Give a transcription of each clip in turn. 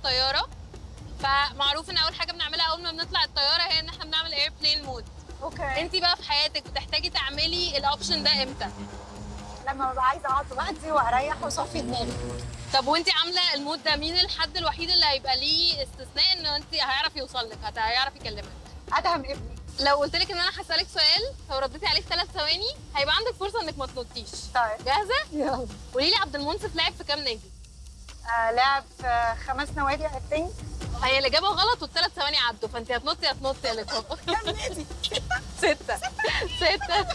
الطياره فمعروف ان اول حاجه بنعملها اول ما بنطلع الطياره هي ان احنا بنعمل ايربلين مود اوكي انت بقى في حياتك بتحتاجي تعملي الاوبشن ده امتى لما ببقى عايزه اقعد لوحدي واريح واصفي دماغي طب وانت عامله المود ده مين الحد الوحيد اللي هيبقى ليه استثناء ان انت هيعرف يوصل لك هت- هيعرف يكلمك ادهم ابني لو قلت لك ان انا هسالك سؤال لو رديتي عليه في ثلاث ثواني هيبقى عندك فرصه انك ما تنطيش طيب جاهزه يلا قولي لي عبد المنصف لعب في كام نادي آه لعب في خمس نوادي اي ثينك هي الاجابه غلط والثلاث ثواني عدوا فانت هتنطي هتنطي يا لقاء كام نادي ستة ستة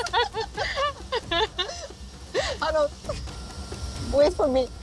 خلاص wait for me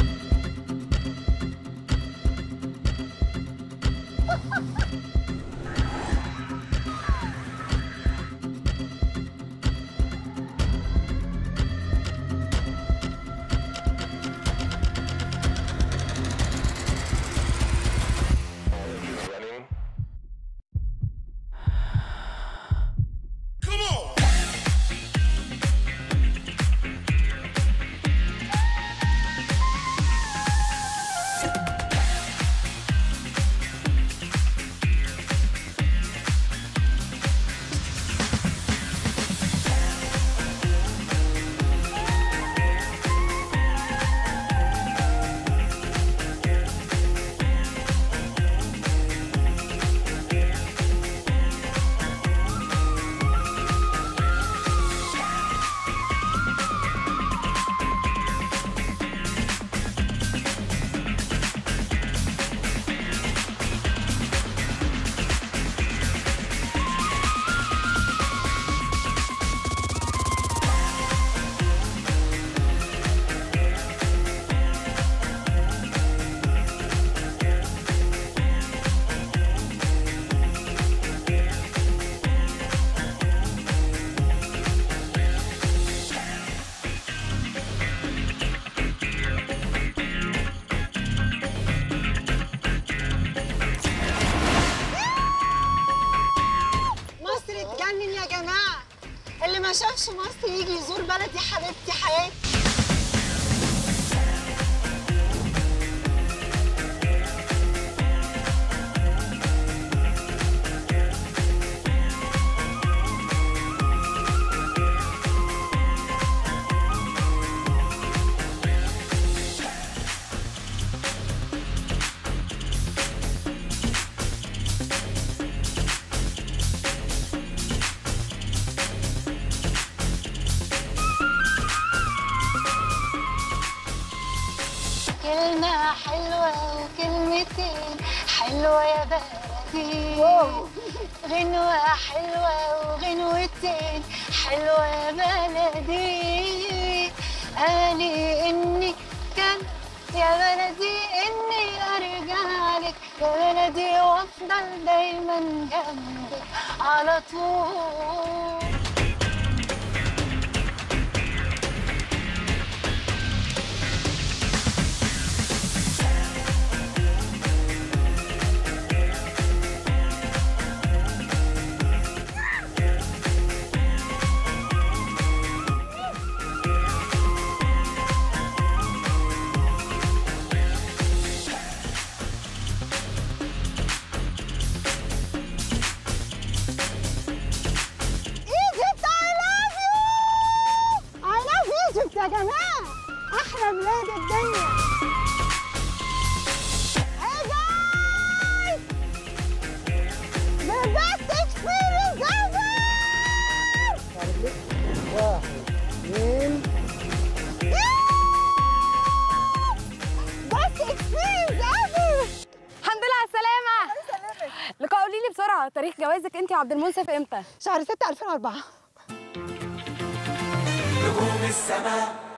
مصر تجنن يا جماعه اللي ما شافش مصر يجي يزور بلدي حبيبتي حياتي كلمة حلوة وكلمتين حلوة يا بلدي غنوة حلوة وغنوتين حلوة يا بلدي قالي إني كان يا بلدي إني أرجع لك يا بلدي وأفضل دايما جنبك على طول ايجيبت اي لاف يو اي لاف ايجيبت يا جماعه احلى بلاد الدنيا Hey guys! The best experience ever! Best experience ever! الحمد لله على السلامة لقاء قولي لي بسرعة تاريخ جوازك انت وعبد المنصف امتى؟ شهر 6 2004